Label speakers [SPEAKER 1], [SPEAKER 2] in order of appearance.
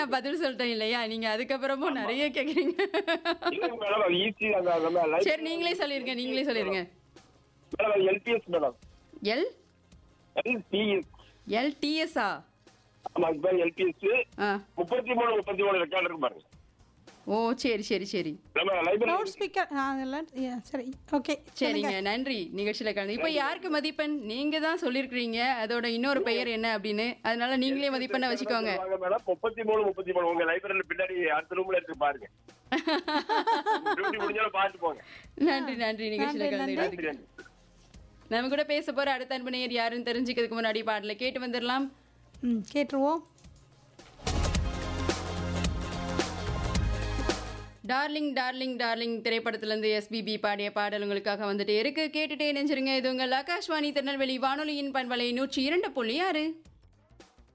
[SPEAKER 1] நான் பதில் சொல்லிட்டேன் இல்லையா நீங்க அதுக்கப்புறமும் நிறைய கேக்குறீங்க
[SPEAKER 2] இல்லைங்க மேடம் அது ஈஸி அந்த நம்ம லைஃப்
[SPEAKER 1] சரி நீங்களே சொல்லிருங்க நீங்களே சொல்லிருங்க
[SPEAKER 2] மேடம் அது எல்பிஎஸ் மேடம்
[SPEAKER 1] எல்
[SPEAKER 2] எல்பிஎஸ்
[SPEAKER 1] எல்டிஎஸ்ஆ
[SPEAKER 2] ஆமா அது பேர் எல்பிஎஸ்
[SPEAKER 1] ஆ
[SPEAKER 2] முப்பத்தி மூணு முப்பத்தி மூணு ரெக்கார்டு இருக்கு பாருங்க
[SPEAKER 1] ஓ சரி சரி சரி
[SPEAKER 2] நம்ம லைப்ரரி
[SPEAKER 3] லவுட் ஸ்பீக்கர் அதெல்லாம் yeah, சரி ஓகே
[SPEAKER 1] சரிங்க நன்றி நிகழ்ச்சியில கலந்து இப்போ யாருக்கு மதிப்பெண் நீங்க தான் சொல்லிருக்கீங்க அதோட இன்னொரு பெயர் என்ன அப்படின்னு அதனால நீங்களே மதிப்பெண்ணை வச்சுக்கோங்க
[SPEAKER 2] வாங்க மேடம் முப்பத்தி மூணு முப்பத்தி மூணு உங்க லைப்ரரியில பின்னாடி அடுத்த ரூம்ல இருக்கு பாருங்க டியூட்டி முடிஞ்சாலும் பார்த்து போங்க
[SPEAKER 1] நன்றி நன்றி நிகழ்ச்சியில
[SPEAKER 3] நன்றி,
[SPEAKER 1] கலந்து
[SPEAKER 2] நன்றி நன்றி
[SPEAKER 1] நம்ம கூட பேச போற அடுத்த அன்பு நேயர் யாருன்னு தெரிஞ்சுக்கிறதுக்கு முன்னாடி பாடல கேட்டு வந்துடலாம்
[SPEAKER 3] ம் கேட்டுருவோம்
[SPEAKER 1] டார்லிங் டார்லிங் டார்லிங் திரைப்படத்திலிருந்து எஸ்பிபி பாடிய பாடல் உங்களுக்காக வந்துட்டு இருக்கு கேட்டுட்டே நெஞ்சிருங்க இது உங்கள் ஆகாஷ்வாணி திருநெல்வேலி வானொலியின் பண்பலை நூற்றி இரண்டு புள்ளி ஆறு